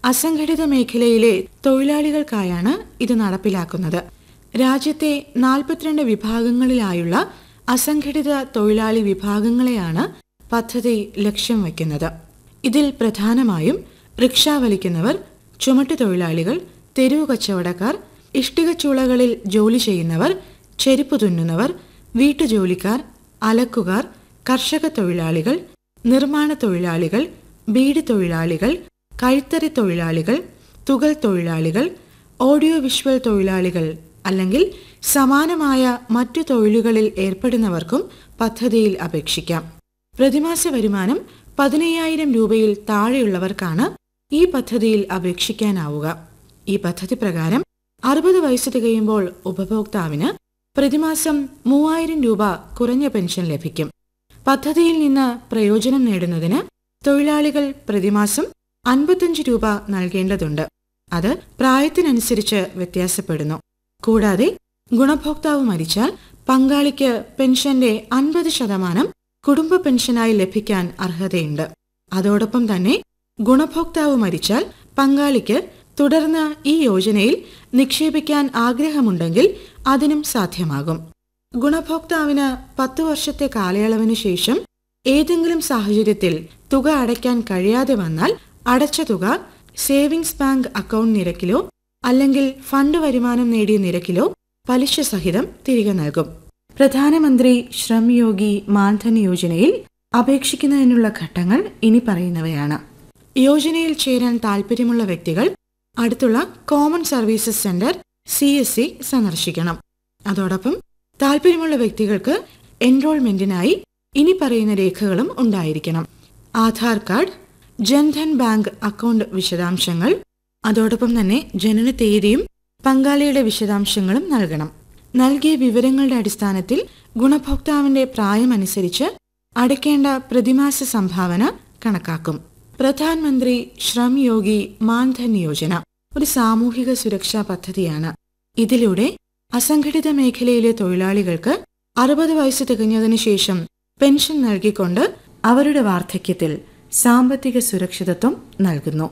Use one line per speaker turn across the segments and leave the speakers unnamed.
അസംഘടിത മേഖലയിലെ തൊഴിലാളികൾക്കായാണ് ഇത് നടപ്പിലാക്കുന്നത് രാജ്യത്തെ നാൽപ്പത്തിരണ്ട് വിഭാഗങ്ങളിലായുള്ള അസംഘടിത തൊഴിലാളി വിഭാഗങ്ങളെയാണ് പദ്ധതി ലക്ഷ്യം വയ്ക്കുന്നത് ഇതിൽ പ്രധാനമായും റിക്ഷ വലിക്കുന്നവർ ചുമട്ടുതൊഴിലാളികൾ തെരുവു കച്ചവടക്കാർ ഇഷ്ടികച്ചൂളകളിൽ ജോലി ചെയ്യുന്നവർ ചെരുപ്പ് തുന്നുന്നവർ വീട്ടുജോലിക്കാർ അലക്കുകാർ കർഷക തൊഴിലാളികൾ നിർമ്മാണ തൊഴിലാളികൾ ബീഡി തൊഴിലാളികൾ കൈത്തറി തൊഴിലാളികൾ തുകൽ തൊഴിലാളികൾ ഓഡിയോ വിഷ്വൽ തൊഴിലാളികൾ അല്ലെങ്കിൽ സമാനമായ മറ്റു തൊഴിലുകളിൽ ഏർപ്പെടുന്നവർക്കും പദ്ധതിയിൽ അപേക്ഷിക്കാം പ്രതിമാസ വരുമാനം പതിനയ്യായിരം രൂപയിൽ താഴെയുള്ളവർക്കാണ് ഈ പദ്ധതിയിൽ അപേക്ഷിക്കാനാവുക ഈ പദ്ധതി പ്രകാരം അറുപത് വയസ്സ് തികയുമ്പോൾ ഉപഭോക്താവിന് പ്രതിമാസം മൂവായിരം രൂപ കുറഞ്ഞ പെൻഷൻ ലഭിക്കും പദ്ധതിയിൽ നിന്ന് പ്രയോജനം നേടുന്നതിന് തൊഴിലാളികൾ പ്രതിമാസം അൻപത്തഞ്ച് രൂപ നൽകേണ്ടതുണ്ട് അത് പ്രായത്തിനനുസരിച്ച് വ്യത്യാസപ്പെടുന്നു കൂടാതെ ഗുണഭോക്താവ് മരിച്ചാൽ പങ്കാളിക്ക് പെൻഷന്റെ അൻപത് ശതമാനം കുടുംബ പെൻഷനായി ലഭിക്കാൻ അർഹതയുണ്ട് അതോടൊപ്പം തന്നെ ഗുണഭോക്താവ് മരിച്ചാൽ പങ്കാളിക്ക് തുടർന്ന് ഈ യോജനയിൽ നിക്ഷേപിക്കാൻ ആഗ്രഹമുണ്ടെങ്കിൽ അതിനും സാധ്യമാകും ഗുണഭോക്താവിന് പത്തു വർഷത്തെ കാലയളവിനു ശേഷം ഏതെങ്കിലും സാഹചര്യത്തിൽ തുക അടയ്ക്കാൻ കഴിയാതെ വന്നാൽ അടച്ച തുക സേവിങ്സ് ബാങ്ക് അക്കൗണ്ട് നിരക്കിലോ അല്ലെങ്കിൽ ഫണ്ട് വരുമാനം നേടിയ നിരക്കിലോ പലിശ സഹിതം തിരികെ നൽകും പ്രധാനമന്ത്രി ശ്രം യോഗി മാൻധൻ യോജനയിൽ അപേക്ഷിക്കുന്നതിനുള്ള ഘട്ടങ്ങൾ ഇനി പറയുന്നവയാണ് യോജനയിൽ ചേരാൻ താൽപ്പര്യമുള്ള വ്യക്തികൾ അടുത്തുള്ള common services centre C S C സന്ദർശിക്കണം അതോടൊപ്പം താൽപ്പര്യമുള്ള വ്യക്തികൾക്ക് എൻറോൾമെന്റിനായി ഇനി പറയുന്ന രേഖകളും ഉണ്ടായിരിക്കണം Aadhaar card Jan Dhan bank account വിശദാംശങ്ങൾ അതോടൊപ്പം തന്നെ ജനന തീയതിയും പങ്കാളിയുടെ വിശദാംശങ്ങളും നൽകണം നൽകിയ വിവരങ്ങളുടെ അടിസ്ഥാനത്തിൽ ഗുണഭോക്താവിന്റെ പ്രായമനുസരിച്ച് അടയ്ക്കേണ്ട പ്രതിമാസ സംഭാവന കണക്കാക്കും പ്രധാനമന്ത്രി ശ്രം യോഗി മാൻധൻ യോജന ഒരു സാമൂഹിക സുരക്ഷാ പദ്ധതിയാണ് ഇതിലൂടെ അസംഘടിത മേഖലയിലെ തൊഴിലാളികൾക്ക് അറുപത് വയസ്സ് തികഞ്ഞതിനു ശേഷം പെൻഷൻ നൽകിക്കൊണ്ട് അവരുടെ വാർദ്ധക്യത്തിൽ സാമ്പത്തിക സുരക്ഷിതത്വം നൽകുന്നു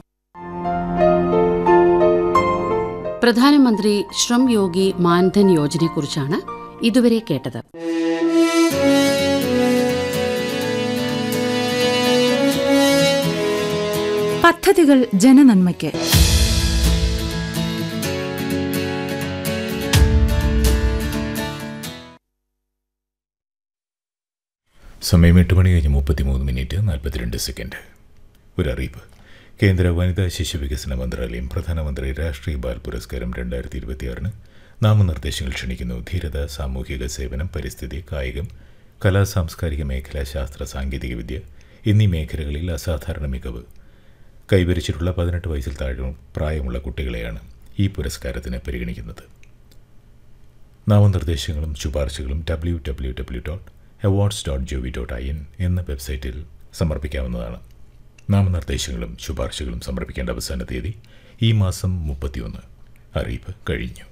പ്രധാനമന്ത്രി ശ്രം യോഗി മാൻധൻ യോജനയെക്കുറിച്ചാണ് ഇതുവരെ കേട്ടത്
പദ്ധതികൾ ജനനന്മയ്ക്ക്
സമയം എട്ട് മണി കഴിഞ്ഞ് മുപ്പത്തിമൂന്ന് മിനിറ്റ് നാൽപ്പത്തിരണ്ട് സെക്കൻഡ് ഒരു അറിയിപ്പ് കേന്ദ്ര വനിതാ ശിശു വികസന മന്ത്രാലയം പ്രധാനമന്ത്രി രാഷ്ട്രീയ ബാൽ പുരസ്കാരം രണ്ടായിരത്തി ഇരുപത്തിയാറിന് നാമനിർദ്ദേശങ്ങൾ ക്ഷണിക്കുന്നു ധീരത സാമൂഹിക സേവനം പരിസ്ഥിതി കായികം കലാ സാംസ്കാരിക മേഖല ശാസ്ത്ര സാങ്കേതികവിദ്യ എന്നീ മേഖലകളിൽ അസാധാരണ മികവ് കൈവരിച്ചിട്ടുള്ള പതിനെട്ട് വയസ്സിൽ താഴെ പ്രായമുള്ള കുട്ടികളെയാണ് ഈ പുരസ്കാരത്തിന് പരിഗണിക്കുന്നത് നാമനിർദ്ദേശങ്ങളും ശുപാർശകളും W W W dot awards dot G V dot I N എന്ന വെബ്സൈറ്റിൽ സമർപ്പിക്കാവുന്നതാണ് നാമനിർദ്ദേശങ്ങളും ശുപാർശകളും സമർപ്പിക്കേണ്ട അവസാന തീയതി ഈ മാസം മുപ്പത്തിയൊന്ന് അറിയിപ്പ് കഴിഞ്ഞു